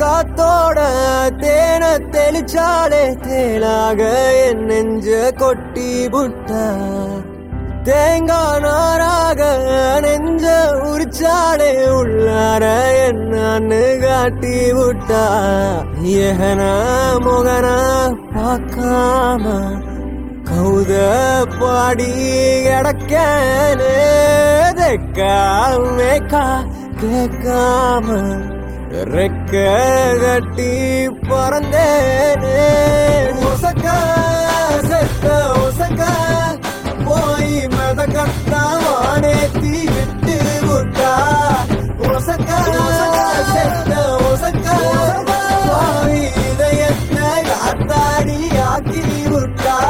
காத்தோட தேன தெளிச்சாலே தேனாக என் நெஞ்ச கொட்டி புட்டா தேங்காய் நாராக நெஞ்ச உரிச்சாலே உள்ளார என்னன்னு காட்டி விட்டா ஏகனா முகனா பார்க்காம கௌத பாடி கிடக்கனே தெக்கா மேக்கா கேட்காம ரெக்க கட்டி பறந்தேனே ஒசக்கா செத்த ஒசக்கா போய் மெதக்கத்தா வானேத்தி விட்டு விட்டா ஒசக்கா செத்த ஒசக்கா போய் இதயத்தை காத்தாடி ஆக்கி விட்டா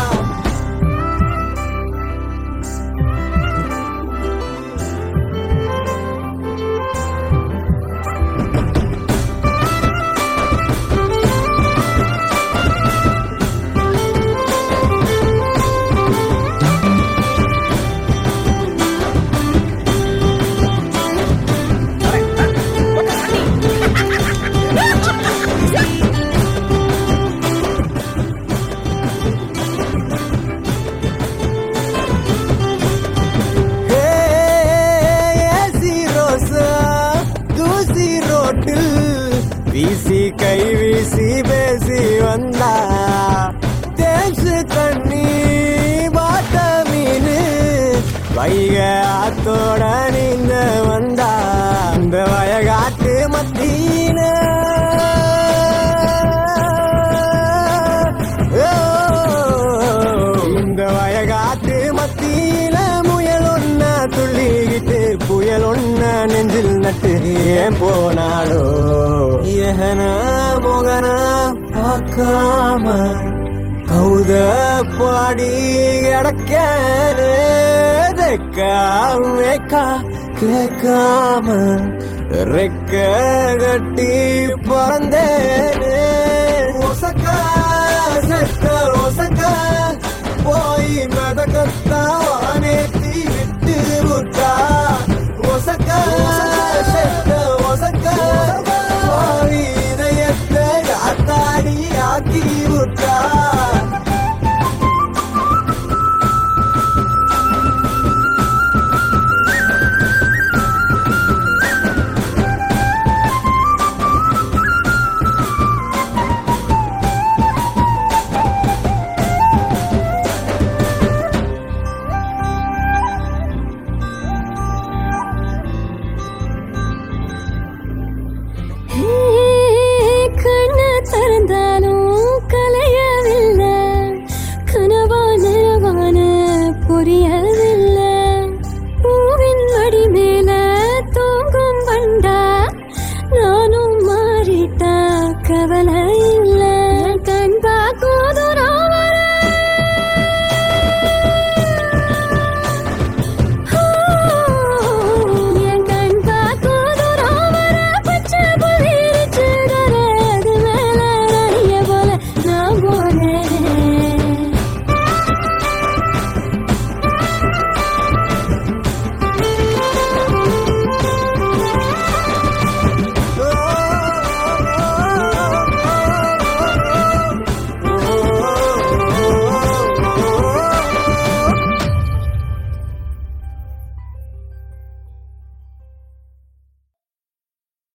ஏசி ரோசா தூசி ரோட்டில் வீசி கை வீசி பேசி வந்தா தேசு தண்ணி பாட்ட மீன் வைக ஆத்தோட நீங்க வந்தா இந்த வயகாட்டு மத்தியின இந்த வயகாட்டு மத்தியில முயல் ஒன்ன துள்ளிக்கிட்டு புயல் ஒன்ன நெஞ்சில் நட்டு ஏன் போனாலோ ஏகனா முகனா பார்க்காம கௌத பாடி கிடக்கனே தெக்கா மேக்கா கேட்காம ரெக்க கட்டி பறந்தேனே ஒசக்கா செத்த ஒசக்கா போய் மெதக்கத்தா வானேத்தி விட்டு விட்டா ஒசக்கா செத்த ஒசக்கா போய் இதயத்தை காத்தாடி ஆக்கி விட்டா